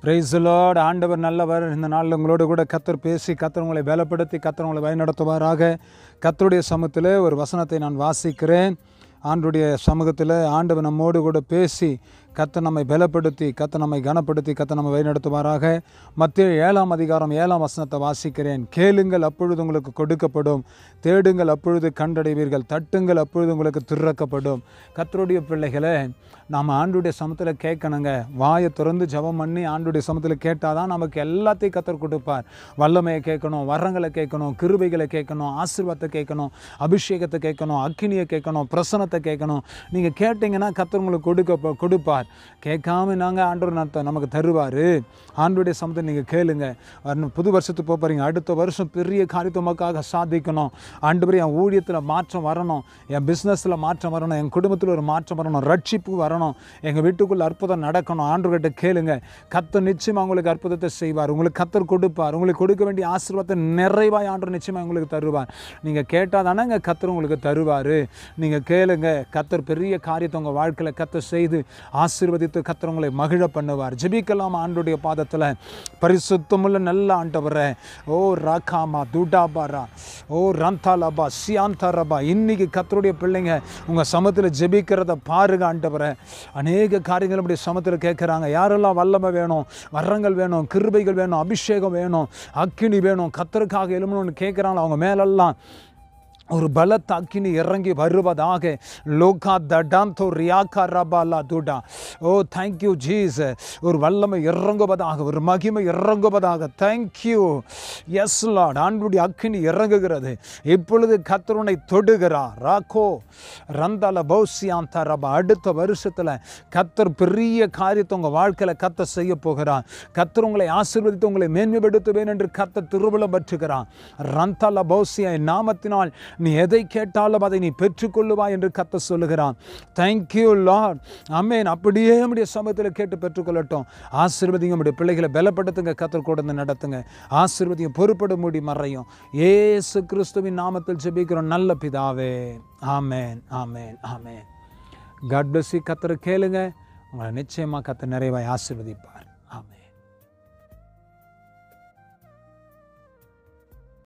பிரைஸ்லோடு ஆண்டவர் நல்லவர் இந்த நாளில் உங்களோடு கூட கத்தர் பேசி கத்தர் உங்களை பலப்படுத்தி கத்தர் உங்களை வழிநடத்துவாராக கத்தருடைய சமூகத்தில் ஒரு வசனத்தை நான் வாசிக்கிறேன் ஆண்டுடைய சமூகத்தில் ஆண்டவர் நம்மோடு கூட பேசி கத்த நம்மை பலப்படுத்தி கத்த நம்மை கனப்படுத்தி கத்த நம்மை வழிநடத்துவாராக மத்திய ஏழாம் அதிகாரம் ஏழாம் வசனத்தை வாசிக்கிறேன் கேளுங்கள் அப்பொழுது உங்களுக்கு கொடுக்கப்படும் தேடுங்கள் அப்பொழுது கண்டடைவீர்கள் தட்டுங்கள் அப்பொழுது உங்களுக்கு திறக்கப்படும் கத்தருடைய பிள்ளைகளை நாம் ஆண்டுடைய சமத்தில் கேட்கணுங்க வாயை திறந்து ஜெபம் பண்ணி ஆண்டுடைய சமத்தில் கேட்டால் தான் நமக்கு எல்லாத்தையும் கத்தர் கொடுப்பார் வல்லமையை கேட்கணும் வரங்களை கேட்கணும் கிருபைகளை கேட்கணும் ஆசீர்வாதத்தை கேட்கணும் அபிஷேகத்தை கேட்கணும் அக்கினியை கேட்கணும் பிரசனத்தை கேட்கணும் நீங்கள் கேட்டிங்கன்னா கத்தர் உங்களுக்கு கொடுக்க கொடுப்பார் கேட்காம நாங்கள் ஆண்டவர் நான் த- நமக்கு தருவார் ஆண்டுடைய சமத்தை நீங்கள் கேளுங்க வரணும். புது வருஷத்துக்கு போக போகிறீங்க அடுத்த வருஷம் பெரிய காரியத்தை உமக்காக சாதிக்கணும் ஆண்டு என் ஊழியத்தில் மாற்றம் வரணும் என் பிஸ்னஸில் மாற்றம் வரணும் என் குடும்பத்தில் ஒரு மாற்றம் வரணும் ரட்சிப்பு வரணும் எங்கள் வீட்டுக்குள்ள அற்புதம் நடக்கணும் ஆண்டுகிட்ட கேளுங்க கத்தர் நிச்சயமாக உங்களுக்கு அற்புதத்தை செய்வார் உங்களுக்கு கத்தர் கொடுப்பார் உங்களுக்கு கொடுக்க வேண்டிய ஆசீர்வாதத்தை நிறைவாய் ஆண்டு நிச்சயமாக உங்களுக்கு தருவார் நீங்கள் கேட்டால் தானேங்க கத்தர் உங்களுக்கு தருவார் நீங்கள் கேளுங்க கத்தர் பெரிய காரியத்தை உங்கள் வாழ்க்கையில் கத்தர் செய்து ஆசீர்வதித்து கத்தர் உங்களை மகிழ பண்ணுவார் ஜெபிக்கலாம் ஆண்டுடைய பாதத்தில் பரிசுத்தமுள்ள நல்ல ஆண்டவரே ஓ ராகாமா துடாபாரா ஓ ரந்தாலாபா சியாந்தாரபா இன்னைக்கு கத்தருடைய பிள்ளைங்க உங்கள் சமத்தில் ஜெபிக்கிறத பாருங்க ஆண்டவரே அநேக காரியங்கள் அப்படி சமத்தில் கேட்குறாங்க யாரெல்லாம் வல்லமை வேணும் வரங்கள் வேணும் கிருபைகள் வேணும் அபிஷேகம் வேணும் அக்கினி வேணும் கத்தருக்காக எழுமணும்னு கேட்குறாங்களோ அவங்க மேலெல்லாம் ஒரு பலத்த அக்கினி இறங்கி வருவதாக லோகா தடாந்தோ ரியாக்கா ரபாலா துடா ஓ தேங்க்யூ ஜீஸ் ஒரு வல்லமை இறங்குவதாக ஒரு மகிமை இறங்குவதாக தேங்க்யூ எஸ் லார்ட் ஆண்டுடைய அக்கினி இறங்குகிறது இப்பொழுது கத்தருனை தொடுகிறார் ராக்கோ ரந்தால பௌசியாந்தா ரபா அடுத்த வருஷத்தில் கத்தர் பெரிய காரியத்தை உங்கள் வாழ்க்கையில் கத்த செய்ய போகிறார் கத்தர் உங்களை ஆசீர்வதித்து உங்களை மேன்மைப்படுத்துவேன் என்று கத்த திருவிழம் பற்றுகிறான் ரந்தால பௌசியா என் நாமத்தினால் நீ எதை கேட்டாலும் அதை நீ பெற்றுக்கொள்ளுவாய் என்று கத்த சொல்லுகிறான் தேங்க்யூ லார்ட் அம்மேன் அப்படியே நம்முடைய சமயத்தில் கேட்டு பெற்றுக்கொள்ளட்டும் ஆசீர்வதிங்க நம்முடைய பிள்ளைகளை பலப்படுத்துங்க கத்தர் கூட இருந்து நடத்துங்க ஆசீர்வதிங்க பொறுப்பட மூடி மறையும் ஏசு கிறிஸ்துவின் நாமத்தில் ஜெபிக்கிறோம் நல்ல பிதாவே ஆமேன் ஆமேன் ஆமேன் காட் பிளஸ் கத்தரை கேளுங்க உங்களை நிச்சயமாக கத்த நிறைவாய் ஆசீர்வதிப்பார்